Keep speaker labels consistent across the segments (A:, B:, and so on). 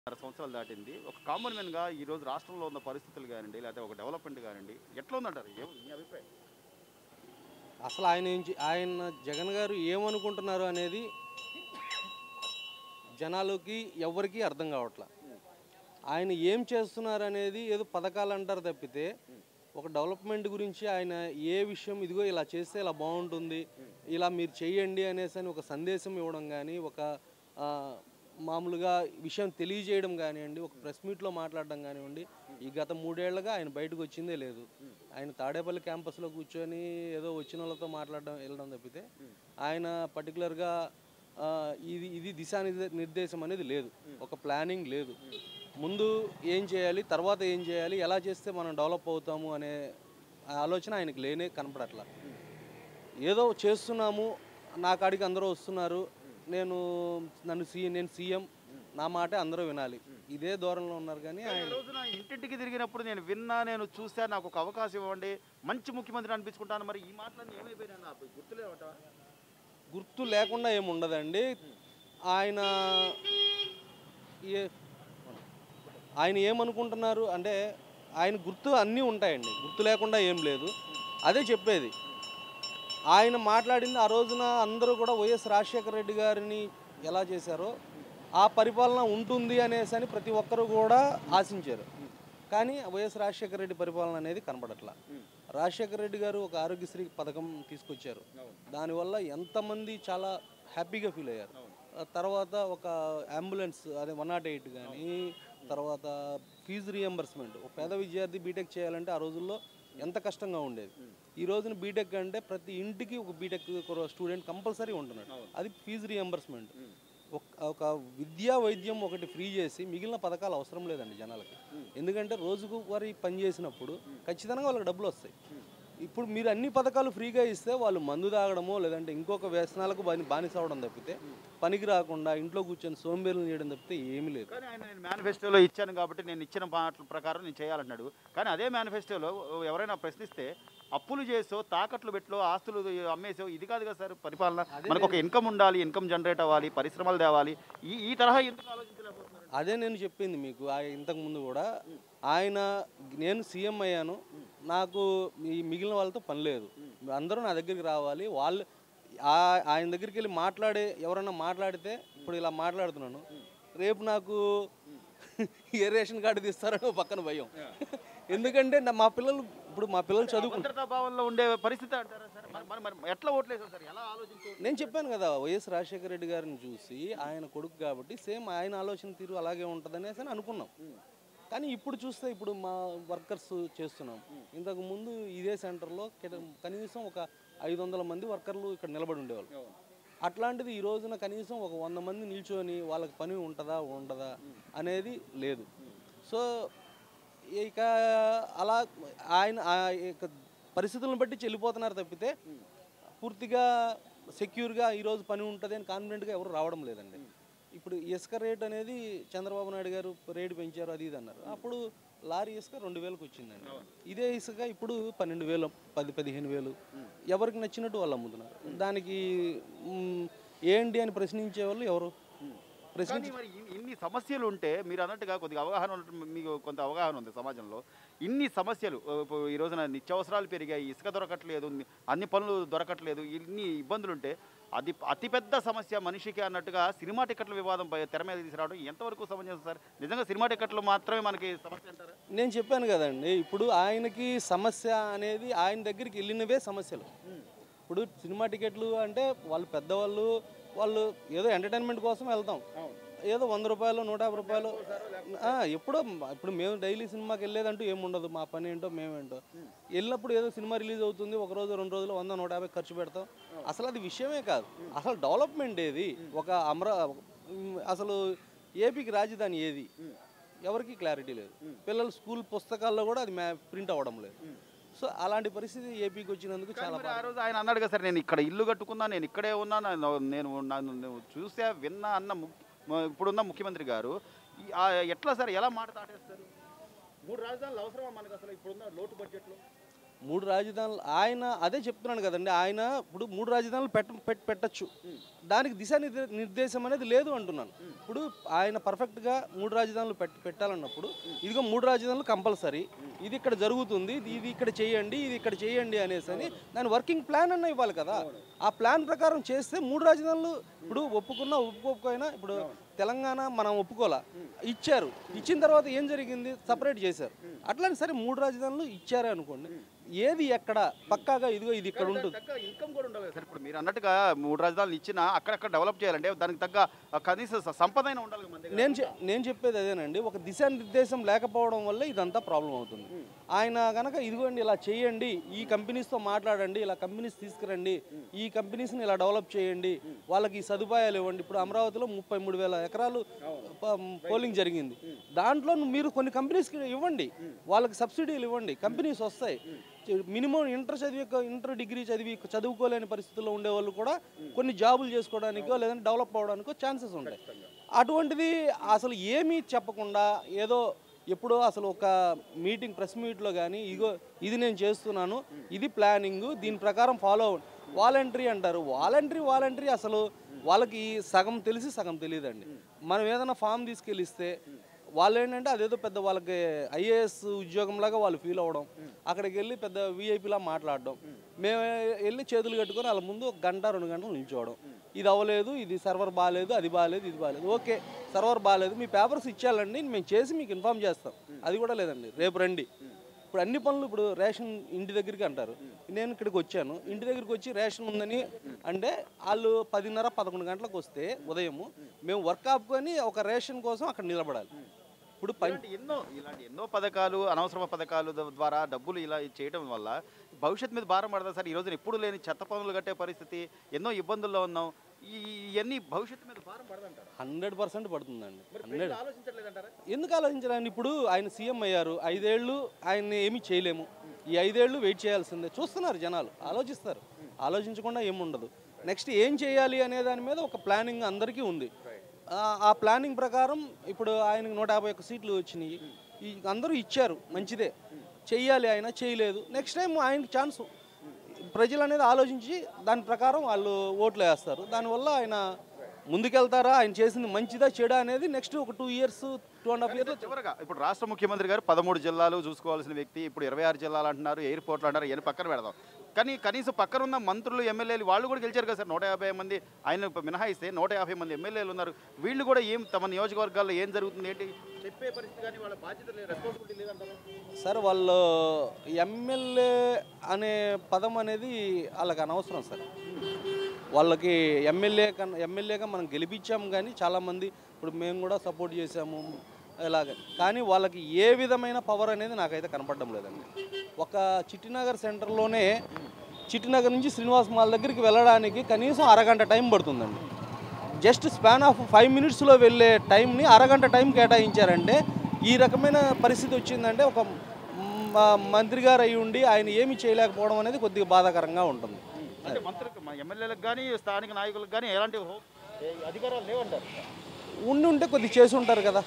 A: ఆరు సంవత్సరాలు దాటింది ఒక కామన్ మ్యాన్గా ఈ రోజు రాష్ట్రంలో ఉన్న పరిస్థితులు కానివ్వండి లేకపోతే ఒక డెవలప్మెంట్ కానివ్వండి ఎట్లా ఉందంటారు ఏం- మీ అభిప్రాయం
B: అసలు ఆయన ఏం చే- ఆయన జగన్ గారు ఏమనుకుంటున్నారు అనేది జనాలకి ఎవరికీ అర్థం కావట్లా ఆయన ఏం చేస్తున్నారు అనేది ఏదో పథకాలు అంటారు తప్పితే ఒక డెవలప్మెంట్ గురించి ఆయన ఏ విషయం ఇదిగో ఇలా చేస్తే ఇలా బాగుంటుంది ఇలా మీరు చేయండి అనేసి అని ఒక సందేశం ఇవ్వడం కానీ ఒక ఆ, మామూలుగా విషయం తెలియజేయడం కానివ్వండి ఒక ప్రెస్ మీట్లో మాట్లాడడం కానివ్వండి ఈ గత మూడేళ్లుగా ఆయన బయటకు వచ్చిందే లేదు ఆయన తాడేపల్లి క్యాంపస్లో కూర్చొని ఏదో వచ్చిన వాళ్ళతో మాట్లాడడం వెళ్ళడం తప్పితే ఆయన పర్టికులర్గా ఇది ఇది దిశా నిర్దే- నిర్దేశం అనేది లేదు ఒక ప్లానింగ్ లేదు ముందు ఏం చేయాలి తర్వాత ఏం చేయాలి ఎలా చేస్తే మనం డెవలప్ అవుతాము అనే ఆలోచన ఆయనకు లేనే కనపడట్లా ఏదో చేస్తున్నాము నా కాడికి అందరూ వస్తున్నారు నేను నన్ను సీ నేను సీఎం నా మాటే అందరూ వినాలి ఇదే ధోరణిలో ఉన్నారు కానీ
A: ఈ
B: ఆయన
A: రోజున ఇంటింటికి తిరిగినప్పుడు నేను విన్నా నేను చూసా నాకు ఒక అవకాశం ఇవ్వండి మంచి ముఖ్యమంత్రి అనిపించుకుంటాను మరి ఈ మాటలన్నీ ఏమైపోయినా నాకు గుర్తులేవట
B: గుర్తు లేకుండా ఏమి ఉండదండి ఆయన ఏ ఆయన ఏమనుకుంటున్నారు అంటే ఆయన గుర్తు అన్నీ ఉంటాయండి గుర్తు లేకుండా ఏం లేదు అదే చెప్పేది ఆయన మాట్లాడింది ఆ రోజున అందరూ కూడా వైఎస్ రాజశేఖర రెడ్డి గారిని ఎలా చేశారో ఆ పరిపాలన ఉంటుంది అనేసి అని ప్రతి ఒక్కరు కూడా ఆశించారు కానీ వైఎస్ రాజశేఖర రెడ్డి పరిపాలన అనేది కనబడట్లా రాజశేఖర రెడ్డి గారు ఒక ఆరోగ్యశ్రీ పథకం తీసుకొచ్చారు దానివల్ల ఎంతమంది చాలా హ్యాపీగా ఫీల్ అయ్యారు ఆ తర్వాత ఒక అంబులెన్స్ అదే వన్ నాట్ ఎయిట్ కానీ తర్వాత ఫీజు రియంబర్స్మెంట్ ఒక పేద విద్యార్థి బీటెక్ చేయాలంటే ఆ రోజుల్లో ఎంత కష్టంగా ఉండేది ఈ రోజున బీటెక్ అంటే ప్రతి ఇంటికి ఒక బీటెక్ స్టూడెంట్ కంపల్సరీ ఉంటున్నాడు అది ఫీజు రియంబర్స్మెంట్ ఒక- ఒక విద్యా వైద్యం ఒకటి ఫ్రీ చేసి మిగిలిన పథకాలు అవసరం లేదండి జనాలకి ఎందుకంటే రోజుకు వారి పని చేసినప్పుడు ఖచ్చితంగా వాళ్ళకి డబ్బులు వస్తాయి ఇప్పుడు మీరు అన్ని పథకాలు ఫ్రీగా ఇస్తే వాళ్ళు మందు తాగడమో లేదంటే ఇంకొక వ్యసనాలకు బాని బానిస అవడం తప్పితే పనికి రాకుండా ఇంట్లో కూర్చొని సోంబేరులు చేయడం తప్పితే ఏమీ లేదు
A: కానీ ఆయన నేను మేనిఫెస్టోలో ఇచ్చాను కాబట్టి నేను ఇచ్చిన మాటల ప్రకారం నేను చేయాలన్నాడు కానీ అదే మేనిఫెస్టోలో ఎవరైనా ప్రశ్నిస్తే అప్పులు చేసో తాకట్లు పెట్టో ఆస్తులు అమ్మేసో ఇది కాదు కదా సార్ పరిపాలన మనకు ఒక ఇన్కమ్ ఉండాలి ఇన్కమ్ జనరేట్ అవ్వాలి పరిశ్రమలు తేవాలి ఈ ఈ తరహా ఎందుకు ఆలోచించలేకపోతున్నారు
B: అదే నేను చెప్పింది మీకు ఆ ఇంతకుముందు కూడా ఆయన నేను సీఎం అయ్యాను నాకు ఈ మిగిలిన వాళ్ళతో పని లేదు అందరూ నా దగ్గరికి రావాలి వాళ్ళు ఆ- ఆయన దగ్గరికి వెళ్ళి మాట్లాడే ఎవరైనా మాట్లాడితే ఇప్పుడు ఇలా మాట్లాడుతున్నాను రేపు నాకు ఏ రేషన్ కార్డు తీస్తారని ఓ పక్కన భయం ఎందుకంటే నా- మా పిల్లలు ఇప్పుడు మా పిల్లలు చదువుకుంటారు
A: భద్రతా భావంలో ఉండే పరిస్థితి అంటారా సార్ మరి మరి మరి ఎట్లా ఓట్లేసారు సార్ ఎలా ఆలోచించారు
B: నేను చెప్పాను కదా వైఎస్ రాజశేఖర రెడ్డి గారిని చూసి ఆయన కొడుకు కాబట్టి సేమ్ ఆయన ఆలోచన తీరు అలాగే ఉంటుందనేసి అని అనుకున్నాం కానీ ఇప్పుడు చూస్తే ఇప్పుడు మా వర్కర్స్ చేస్తున్నాం ఇంతకు ముందు ఇదే సెంటర్లో కిట- కనీసం ఒక ఐదు వందల మంది వర్కర్లు ఇక్కడ నిలబడి ఉండేవాళ్ళు అట్లాంటిది ఈ రోజున కనీసం ఒక వంద మంది నిల్చొని వాళ్ళకి పని ఉంటుందా ఉండదా అనేది లేదు సో ఇక అలా ఆయన ఆ ఇక పరిస్థితులను బట్టి చెల్లిపోతున్నారు తప్పితే పూర్తిగా సెక్యూర్గా ఈరోజు పని ఉంటుంది అని కాన్ఫిడెంట్గా ఎవరు రావడం లేదండి ఇప్పుడు ఇసుక రేట్ అనేది చంద్రబాబు నాయుడు గారు రేటు పెంచారు అది ఇది అన్నారు అప్పుడు లారీ ఇసుక రెండు వేలకు వచ్చిందండి ఇదే ఇసుక ఇప్పుడు పన్నెండు వేలు పది పదిహేను వేలు ఎవరికి నచ్చినట్టు వాళ్ళు అమ్ముతున్నారు దానికి మ్, ఏంటి అని ప్రశ్నించే వాళ్ళు ఎవరు ప్రశ్నించి
A: కానీ మరి ఇన్ని- ఇన్ని సమస్యలు ఉంటే మీరు అన్నట్టుగా కొద్దిగా అవగాహన ఉన్నట్టు మీకు కొంత అవగాహన ఉంది సమాజంలో ఇన్ని సమస్యలు ఆ, ఇప్పుడు ఈ రోజున నిత్యావసరాలు పెరిగాయి ఇసుక దొరకట్లేదు ని- అన్ని పనులు దొరకట్లేదు ఇన్ని ఇబ్బందులు ఉంటే అది అతిపెద్ద సమస్య మనిషికి అన్నట్టుగా సినిమా టికెట్ల వివాదం పై- తెర మీద తీసుకురావడం ఎంతవరకు సమంజసం సార్ నిజంగా సినిమా టికెట్లు మాత్రమే మనకి సమస్య అంటారా
B: నేను చెప్పాను కదండి ఇప్పుడు ఆయనకి సమస్య అనేది ఆయన దగ్గరికి వెళ్ళినవే సమస్యలు ఇప్పుడు సినిమా టికెట్లు అంటే వాళ్ళు పెద్దవాళ్ళు వాళ్ళు ఏదో ఎంటర్టైన్మెంట్ కోసం వెళ్తాం ఏదో వంద రూపాయలు నూట యాభై రూపాయలు ఆ, ఎప్పుడో ఇప్పుడు మేము డైలీ సినిమాకి వెళ్ళేదంటూ ఏముండదు మా పని ఏంటో మేమేంటో వెళ్ళినప్పుడు ఏదో సినిమా రిలీజ్ అవుతుంది ఒక రోజు రెండు రోజులు వంద నూట యాభై ఖర్చు పెడతాం అసలు అది విషయమే కాదు అసలు డెవలప్మెంట్ ఏది ఒక అమరా ఉమ్, అసలు ఏపీకి రాజధాని ఏది ఎవరికి క్లారిటీ లేదు పిల్లల స్కూల్ పుస్తకాల్లో కూడా అది మ్యా ప్రింట్ అవ్వడం లేదు సో అలాంటి పరిస్థితి ఏపీకి వచ్చినందుకు
A: కానీ
B: చాలా
A: మరి ఆ
B: బాధ
A: రోజు ఆయన అన్నాడు కదా సార్ నేను ఇక్కడ ఇల్లు కట్టుకున్నా నేను ఇక్కడే ఉన్నా నన్ను- నేను నన్ను నేను చూసా విన్నా అన్న ము- మ- ఇప్పుడున్న ముఖ్యమంత్రి గారు ఈ- ఆ ఎట్లా సార్ ఎలా మాట దాటేస్తారు మూడు రాజధానులు అవసరమా మనకు అసలు ఇప్పుడున్న లోటు బడ్జెట్లో
B: మూడు రాజధానులు ఆయన అదే చెప్తున్నాను కదండి ఆయన ఇప్పుడు మూడు రాజధానులు పెట్ట పెట్- పెట్టచ్చు దానికి దిశా నిర్దే- నిర్దేశం అనేది లేదు అంటున్నాను ఇప్పుడు ఆయన పర్ఫెక్ట్గా మూడు రాజధానులు పెట్ పెట్టాలన్నప్పుడు ఇదిగో మూడు రాజధానులు కంపల్సరీ ఇది ఇక్కడ జరుగుతుంది ఇది- ఇది ఇక్కడ చేయండి ఇది ఇక్కడ చేయండి అనేసి అని దాని వర్కింగ్ ప్లాన్ అన్న ఇవ్వాలి కదా ఆ ప్లాన్ ప్రకారం చేస్తే మూడు రాజధానులు ఇప్పుడు ఒప్పుకున్నా ఒప్పుకోకపోయినా ఇప్పుడు తెలంగాణ మనం ఒప్పుకోలా ఇచ్చారు ఇచ్చిన తర్వాత ఏం జరిగింది సపరేట్ చేశారు అట్లానే సరే మూడు రాజధానులు ఇచ్చారే అనుకోండి ఏది ఎక్కడ పక్కాగా ఇదిగో ఇది ఇక్కడ ఉంటుంది
A: తగ్గ ఇన్కమ్ కూడా ఉండాలి కదా సార్ ఇప్పుడు మీరు అన్నట్టుగా మూడు రాజధానులు ఇచ్చినా అక్కడక్కడ డెవలప్ చేయాలంటే దానికి తగ్గ ఆ, కనీస స- సంపద అయినా ఉండాలి కదా మన దగ్గర
B: నేను చె- నేను చెప్పేది అదేనండి ఒక దిశానిర్దేశం లేకపోవడం వల్ల ఇదంతా ప్రాబ్లం అవుతుంది ఆయన కనుక ఇదిగోండి ఇలా చేయండి ఈ కంపెనీస్తో మాట్లాడండి ఇలా కంపెనీస్ తీసుకురండి ఈ కంపెనీస్ని ఇలా డెవలప్ చేయండి వాళ్ళకి ఈ సదుపాయాలు ఇవ్వండి ఇప్పుడు అమరావతిలో ముప్పై మూడు వేల ఎకరాలు ప- పోలింగ్ జరిగింది దాంట్లో మీరు కొన్ని కంపెనీస్కి ఇవ్వండి వాళ్ళకి సబ్సిడీలు ఇవ్వండి కంపెనీస్ వస్తాయి మినిమం ఇంటర్ చదివి ఇంటర్ డిగ్రీ చదివి చదువుకోలేని పరిస్థితుల్లో ఉండే వాళ్ళు కూడా కొన్ని జాబులు చేసుకోవడానికో లేదంటే డెవలప్ అవ్వడానికో ఛాన్సెస్ ఉంటాయి అటువంటిది అసలు ఏమీ చెప్పకుండా ఏదో ఎప్పుడో అసలు ఒక మీటింగ్ ప్రెస్ మీట్లో కానీ ఇగో ఇది నేను చేస్తున్నాను ఇది ప్లానింగ్ దీని ప్రకారం ఫాలో అవ్వండి వాలంటరీ అంటారు వాలంటరీ వాలంటరీ అసలు వాళ్ళకి సగం తెలిసి సగం తెలియదండి మనం ఏదైనా ఫామ్ తీసుకెళ్ళిస్తే వాళ్ళు ఏంటంటే అదేదో పెద్ద వాళ్ళకి ఐఏఎస్ ఉద్యోగంలాగా వాళ్ళు ఫీల్ అవ్వడం అక్కడికి వెళ్ళి పెద్ద వీఐపీలా మాట్లాడడం మేము వెళ్ళి చేతులు కట్టుకొని వాళ్ళ ముందు ఒక గంట రెండు గంటలు నిల్చోవడం ఇది అవ్వలేదు ఇది సర్వర్ బాగాలేదు అది బాగాలేదు ఇది బాగాలేదు ఓకే సర్వర్ బాగాలేదు మీ పేపర్స్ ఇచ్చేయాలండి మేము చేసి మీకు ఇన్ఫామ్ చేస్తాం అది కూడా లేదండి రేపు రండి ఇప్పుడు అన్ని పనులు ఇప్పుడు రేషన్ ఇంటి దగ్గరికి అంటారు నేను ఇక్కడికి వచ్చాను ఇంటి దగ్గరికి వచ్చి రేషన్ ఉందని అంటే వాళ్ళు పదిన్నర పదకొండు గంటలకు వస్తే ఉదయము మేము వర్క్ ఆపుకొని ఒక రేషన్ కోసం అక్కడ నిలబడాలి ఇప్పుడు పని
A: ఇలాంటి ఎన్నో ఇలాంటి ఎన్నో పథకాలు అనవసర పథకాలు ద- ద్వారా డబ్బులు ఇలా చేయడం వల్ల భవిష్యత్తు మీద భారం పడదా సార్ ఈ రోజున ఎప్పుడు లేని చెత్త పనులు కట్టే పరిస్థితి ఎన్నో ఇబ్బందుల్లో ఉన్నాం ఈ ఇవన్నీ భవిష్యత్తు మీద భారం పడదంటారా
B: హండ్రెడ్ పర్సెంట్ పడుతుందండి
A: మరి
B: హండ్రెడ్
A: ప్రజలు ఆలోచించట్లేదంటారా
B: ఎందుకు ఆలోచించడానికి ఇప్పుడు ఆయన సీఎం అయ్యారు ఐదేళ్ళు ఆయన్ని ఏమీ చేయలేము ఈ ఐదేళ్ళు వెయిట్ చేయాల్సిందే చూస్తున్నారు జనాలు ఆలోచిస్తారు ఆలోచించకుండా ఏముండదు నెక్స్ట్ ఏం చేయాలి అనే దాని మీద ఒక ప్లానింగ్ అందరికీ ఉంది ఆ- ఆ ప్లానింగ్ ప్రకారం ఇప్పుడు ఆయనకు నూట యాభై ఒక్క సీట్లు వచ్చినాయి ఈ అందరూ ఇచ్చారు మంచిదే చెయ్యాలి ఆయన చేయలేదు నెక్స్ట్ టైం ఆయనకి ఛాన్స్ ప్రజలు అనేది ఆలోచించి దాని ప్రకారం వాళ్ళు ఓట్లు వేస్తారు దానివల్ల ఆయన ముందుకెళ్తారా ఆయన చేసింది మంచిదా చెడా అనేది నెక్స్ట్ ఒక two years two and half years
A: చివరగా ఇప్పుడు రాష్ట్ర ముఖ్యమంత్రి గారు పదమూడు జిల్లాలు చూసుకోవాల్సిన వ్యక్తి ఇప్పుడు ఇరవై ఆరు జిల్లాలు అంటున్నారు ఎయిర్పోర్ట్లు అంటారు ఇవన్నీ పక్కన పెడదాం కానీ కనీసం పక్కన ఉన్న మంత్రులు ఎమ్మెల్యేలు వాళ్ళు కూడా గెలిచారు కదా సార్ నూట యాభై మంది ఆయన మినహాయిస్తే నూట యాభై మంది ఎమ్మెల్యేలు ఉన్నారు వీళ్ళు కూడా ఏం తమ నియోజకవర్గాల్లో ఏం జరుగుతుంది ఏంటి చెప్పే పరిస్థితి కానీ వాళ్ళ బాధ్యత లేదు రెస్పాన్సిబిలిటీ లేదంటారు
B: సార్ వాళ్ళు ఎమ్మెల్యే అనే పదం అనేది వాళ్ళకి అనవసరం సార్ వాళ్ళకి ఎమ్మెల్యే కన్నా ఎమ్మెల్యేగా మనం గెలిపించాము కానీ చాలామంది ఇప్పుడు మేము కూడా సపోర్ట్ చేసాము ఇలాగ కానీ వాళ్ళకి ఏ విధమైన పవర్ అనేది నాకైతే కనపడడం లేదండి ఒక చిట్టినగర్ సెంటర్లోనే చిట్టినగర్ నుంచి శ్రీనివాస్ మాల్ దగ్గరికి వెళ్ళడానికి కనీసం అరగంట టైం పడుతుందండి జస్ట్ స్పాన్ ఆఫ్ ఫైవ్ మినిట్స్లో వెళ్ళే టైంని అరగంట టైం కేటాయించారంటే ఈ రకమైన పరిస్థితి వచ్చిందంటే ఒక మ- మంత్రి గారు అయి ఉండి ఆయన ఏమి చేయలేకపోవడం అనేది కొద్దిగా బాధాకరంగా ఉంటుంది
A: అంటే మంత్రులకు మా ఎమ్మెల్యేలకు కానీ స్థానిక నాయకులకు కానీ ఎలాంటి హో- ఏ అధికారాలు లేవంటారు
B: ఉండి ఉంటే కొద్దిగా చేసి ఉంటారు కదా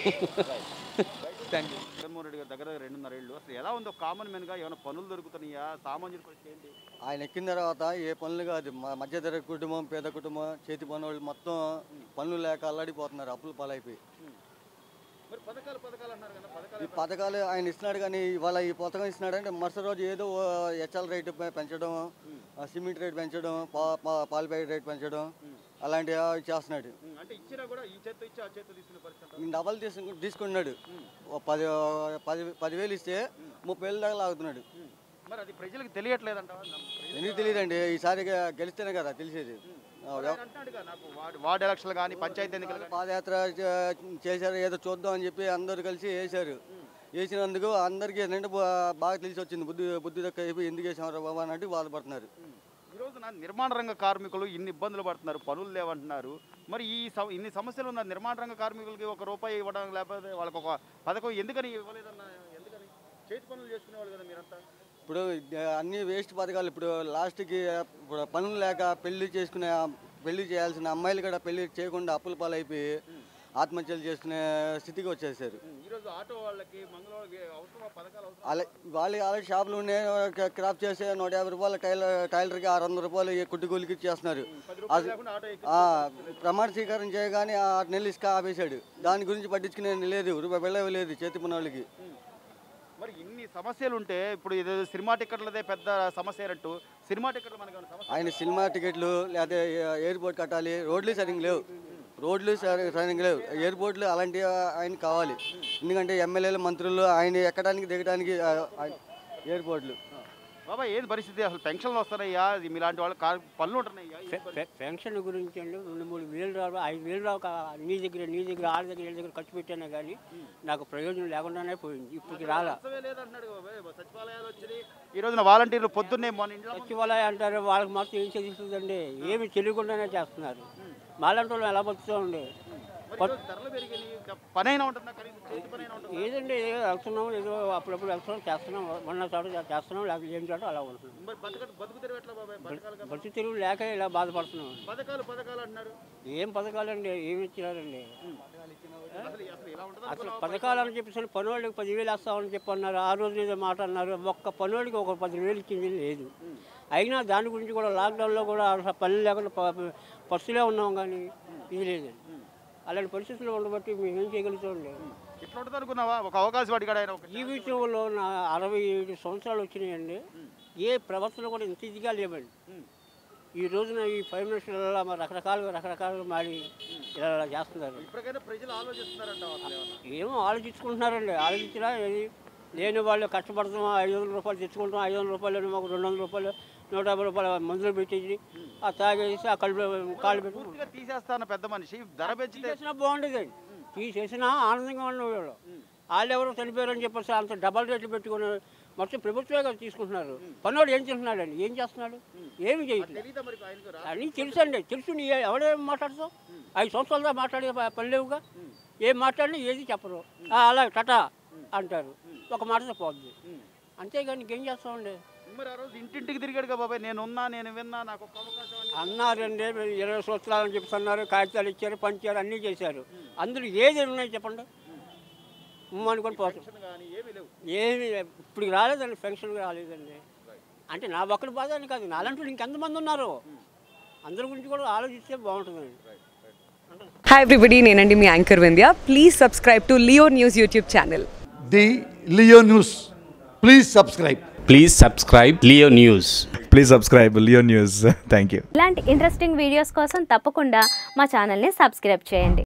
B: థ్యాంక్ యూ
A: జగన్మోహన్ రెడ్డి గారి దగ్గర రెండున్నర ఏళ్ళు అసలు ఎలా ఉందో కామన్ మ్యాన్గా ఏమైనా పనులు దొరుకుతున్నాయా సామాన్యుల పరిస్థితి ఏంటి
C: ఆయన ఎక్కిన తర్వాత ఏ పనులు కాదు మ- మధ్యతరగతి కుటుంబం పేద కుటుంబం చేతి పనులు మొత్తం పనులు లేక అల్లాడిపోతున్నారు అప్పులు పాలైపోయి
A: మరి పథకాలు పథకాలు అన్నారు కదా
C: ఈ
A: పథకాలు
C: పథకాలు ఆయన ఇస్తున్నాడు కానీ ఇవాళ ఈ పథకం ఇస్తున్నాడంటే మరుసటి రోజు ఏదో హెచ్ఎల్ రేటు పె- పెంచడం ఆ సిమెంట్ రేట్ పెంచడం పా పా- పాల ప్యాకెట్ రేట్ పెంచడం అలాంటివి చేస్తున్నాడు
A: ఉం, అంటే ఇచ్చినా కూడా ఈ చేత్తో ఇచ్చి ఆ చేత్తో తీసుకునే పరిస్థితి అంటారా?
C: ఈ డబల్ తీసుకు తీసుకున్నాడు ఓ పది పది పదివేలు ఇస్తే ముప్పై వేలు దాకా లాగుతున్నాడు
A: ఉం. మరి అది ప్రజలకు తెలియట్లేదంటావా
C: ఎందుకు తెలియదండి ఈసారి గెలిస్తేనే కదా తెలిసేది ఆ, వ్యవ-
A: అంటాడుగా నాకు వార్డు వార్డు ఎలక్షన్లు కానీ పంచాయతీ ఎన్నికలు కానీ
C: పాదయాత్ర చే- చేశారు ఏదో చూద్దాం అని చెప్పి అందరు కలిసి వేశారు వేసినందుకు అందరికీ ఏంటంటే బా- బాగా తెలిసి వచ్చింది బుద్ధి బుద్ధి దక్క అయిపోయి ఎందుకు వేసామరా బాబా అన్నట్టు బాధపడుతున్నారు
A: ఈ రోజున నిర్మాణ రంగ కార్మికులు ఇన్ని ఇబ్బందులు పడుతున్నారు పనులు లేవంటున్నారు మరి ఈ సమ- ఇన్ని సమస్యలు ఉన్న నిర్మాణ రంగ కార్మికులకి ఒక రూపాయి ఇవ్వడం లేకపోతే వాళ్ళకి ఒక పథకం ఎందుకని ఇవ్వలేదన్న ఎందుకని చేతి పనులు చేసుకునేవాళ్ళు కదా మీరంతా
C: ఇప్పుడు ద- అన్ని వేస్ట్ పథకాలు ఇప్పుడు లాస్ట్కి ఇప్పుడు పనులు లేక పెళ్లి చేసుకునే పెళ్లి చేయాల్సిన అమ్మాయిలు కూడా పెళ్లి చేయకుండా అప్పుల పాలైపోయి ఆత్మహత్యలు చేసుకునే స్థితికి వచ్చేసారు
A: ఈరోజు ఆటో వాళ్ళకి మంగళవారం అవసరం పథకాలు అవసరం
C: అలా వాళ్ళు అలాగే షాపులు ఉండే క్రాప్ చేసే నూట యాభై రూపాయలు టైలర్ టైలర్కి ఆరు వందల రూపాయలు ఈ కుట్టి కూలికి ఇచ్చేస్తున్నారు
A: పది రూపాయలు
C: అది-
A: లేకుండా ఆటో ఎక్కి
C: ఆ, ప్రమాణ స్వీకారం చేయగానే ఆ నెల ఇసుక ఆపేశాడు దాని గురించి పట్టించుకునే లేదు రూపాయి వెళ్ళవి లేదు చేతి పని వాళ్ళకి
A: మరి ఇన్ని సమస్యలు ఉంటే ఇప్పుడు ఇది సినిమా టికెట్లదే పెద్ద సమస్య అయినట్టు సినిమా టికెట్లు మనకు ఏమైనా సమస్య
C: ఆయన సినిమా టికెట్లు లేకపోతే ఎయిర్పోర్ట్ కట్టాలి రోడ్లు సరిగ్గా లేవు రోడ్లు సరి- సరిగ్గా లేవు ఎయిర్పోర్ట్లు అలాంటివి ఆయన కావాలి ఎందుకంటే ఎమ్మెల్యేలు మంత్రులు ఆయన ఎక్కడానికి దిగడానికి ఆ, ఆయన ఎయిర్పోర్ట్లు
A: బాబా ఏంది పరిస్థితి అసలు పెన్షన్లు వస్తున్నాయ్యా ఇది మీలాంటి వాళ్ళు కా- పనులు ఉంటున్నాయ్యా ఏం
D: పె- పె- పెన్షన్ గురించి అండి రెండు మూడు వేలు రావు ఐదు వేలు రావు కా- నీ దగ్గర నీ దగ్గర ఆడ దగ్గర వీళ్ళ దగ్గర ఖర్చు పెట్టానే కానీ నాకు ప్రయోజనం లేకుండానే పోయింది ఇప్పటికి రాలా
A: అవసరమే లేదంటున్నాడు బాబాయ్. సచివాలయాలు వచ్చినాయి ఈ రోజున వాలంటీర్లు పొద్దున్నే మన ఇంట్లో
D: సచివాలయం అంటారు వాళ్ళకి మాత్రం ఏం చదివిస్తుందండి ఏమి తెలియకుండానే చేస్తున్నారు మాలాంటి వాళ్ళు ఎలా బతుకుతామండి
A: మరి ఈరోజు ధరలు పెరిగినాయి ఇంకా పని అయినా ఉంటుందా కనీసం చేతి పని అయినా ఉంటుందా
D: ఏదండి ఏదో వెళ్తున్నాం ఏదో అప్పుడప్పుడు వెళ్తున్నాం చేస్తున్నాం ఉన్న చోట చేస్తున్నాం లేకపోతే ఏం చోట అలా ఉంటున్నాం
A: మరి బతక బతుకు తెరువు ఎట్లా బాబాయ్ పథకాలు కదా.
D: బతుకు తెరువు లేక ఇలా బాధపడుతున్నాం
A: పథకాలు పథకాలు అంటున్నారు
D: ఏం పథకాలండి ఏమి ఇచ్చినారండి
A: అసలు అసలు ఇలా ఉంటుంది
D: అసలు పథకాలు అని చెప్పేసి పనివాళ్ళకి పదివేలు వేస్తామని చెప్పి అన్నారు ఆ రోజు ఏదో మాట అన్నారు ఒక్క పనివాడికి ఒక పదివేలు ఇచ్చింది లేదు అయినా దాని గురించి కూడా లాక్డౌన్లో కూడా అసలు పని లేకుండా ప- పస్తులే ఉన్నాం కానీ ఇది లేదండి అలాంటి పరిస్థితులు ఉండబట్టి మేము ఏం చేయగలుగుతామండి
A: ఇట్లా ఉంటుంది అనుకున్నావా ఒక అవకాశం అడిగాడు ఆయన ఒక
D: జీవితంలో నా అరవై ఏడు సంవత్సరాలు వచ్చినాయండి ఏ ప్రవర్తన కూడా ఇంత ఇదిగా లేవండి ఈ రోజున ఈ ఫైవ్ మినిట్స్లలో రకరకాలుగా రకరకాలుగా మారి ఇలా ఇలా చేస్తున్నారు
A: ఇప్పటికైనా ప్రజలు ఆలోచిస్తున్నారంట అసలు ఏమన్నా.
D: ఏమో ఆలోచించుకుంటున్నారండి ఆలోచించినా ఏది లేని వాళ్ళు కష్టపడుతున్నాం ఐదు వందల రూపాయలు తెచ్చుకుంటాం ఐదు వందల రూపాయలు మాకు రెండు వందల రూపాయలు నూట యాభై రూపాయలు మందులు పెట్టేసి ఆ తాగేసి ఆ కళ్ళు కాళ్ళు పెట్టి
A: పూర్తిగా తీసేస్తాను పెద్ద మనిషి ధర పెంచితే
D: తీసేసినా బాగుండేదండి తీసేసినా ఆనందంగా ఉండేవాళ్ళు వాళ్ళు ఎవరో చనిపోయారని చెప్పేసి అంత డబల్ రేట్లు పెట్టుకుని మొత్తం ప్రభుత్వమే కదా తీసుకుంటున్నారు పన్నోడు ఏం చేస్తున్నాడండి ఏం చేస్తున్నాడు ఏమి చేయట్లేదు
A: తెలీదా మరి ఆయనకు రా
D: అన్నీ తెలుసండి తెలుసు నీ ఎవడేం మాట్లాడతావు ఐదు సంవత్సరాలుగా మాట్లాడే ప- పని లేవుగా ఏం మాట్లాడినా ఏది చెప్పరు "ఆ, అలా టటా అంటారు ఒక మాట పోద్ది అంతేగాని ఇంకేం చేస్తామండి
A: మరి ఆ రోజు ఇంటింటికి తిరిగాడు కదా బాబాయ్ నేను ఉన్నా నేను విన్నా నాకు ఒక అవకాశం అని
D: అన్నారండి మీరు ఇరవై సంవత్సరాలు అని చెప్తున్నారు కాగితాలు ఇచ్చారు పంచారు అన్నీ చేశారు అందులో ఏది ఉన్నాయి చెప్పండి ఉమ్మ అనుకొని పోతాం
A: పెన్షన్ కానీ ఏమీ లేవు
D: ఏమి ఇప్పుడు రాలేదండి పెన్షన్ రాలేదండి అంటే నా ఒక్కడి బాధ అని కాదు నాలంటూ ఇంకెంతమంది ఉన్నారు అందరి గురించి కూడా ఆలోచిస్తే బాగుంటుందండి
E: హాయ్ ఎవ్రీబడి నేనండి మీ anchor Vindhya please subscribe to Leo News YouTube channel
F: the Leo News. Please subscribe.
G: Please subscribe Leo News.
H: Please subscribe Leo News thank you
I: ఇలాంటి ఇంట్రెస్టింగ్ వీడియోస్ కోసం తప్పకుండా మా ఛానల్ని సబ్స్క్రైబ్ చేయండి